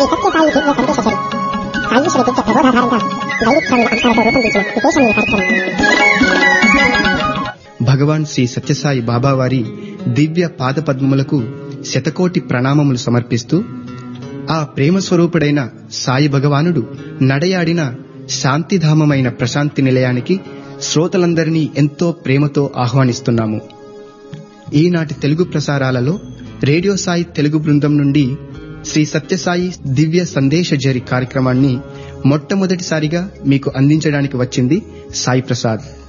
సత్యసాయి దివ్య సందేశ సరి సాయి శ్రీ దివ్య ప్రబోధాధారంగా వైవిధ్యాలను అంశాలతో రూపొందించిన విశేషమైన కార్యక్రమం భగవాన్ శ్రీ సత్యసాయి బాబా వారి దివ్య పాదపద్మములకు శతకోటి ప్రణామములు సమర్పిస్తూ ఆ ప్రేమ స్వరూపుడైన సాయి భగవానుడు నడయాడిన శాంతిధామమైన ప్రశాంతి నిలయానికి శ్రోతలందరినీ ఎంతో ప్రేమతో ఆహ్వానిస్తున్నాము ఈనాటి తెలుగు ప్రసారాలలో రేడియో సాయి తెలుగు బృందం నుండి శ్రీ సత్యసాయి దివ్య సందేశ జరి కార్యక్రమాన్ని మొట్టమొదటిసారిగా మీకు అందించడానికి వచ్చింది సాయి ప్రసాద్